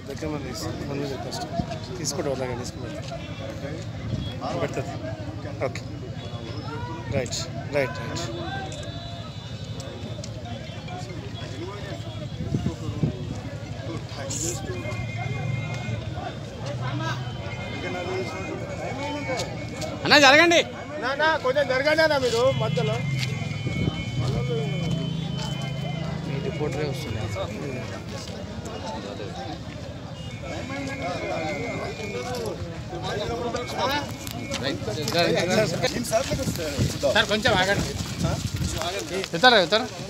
దగ్గర మన మన రిక్వెస్ట్ తీసుకోవడం అలాగే తీసుకుని పెడుతుంది ఓకే రైట్ రైట్ రైట్ అన్న జరగండి కొంచెం జరగండి అన్న మీరు మధ్యలో మీ రిపోర్టరే వస్తుంది సార్ కొంచెం ఆగండి ఇస్తారా ఇస్తారా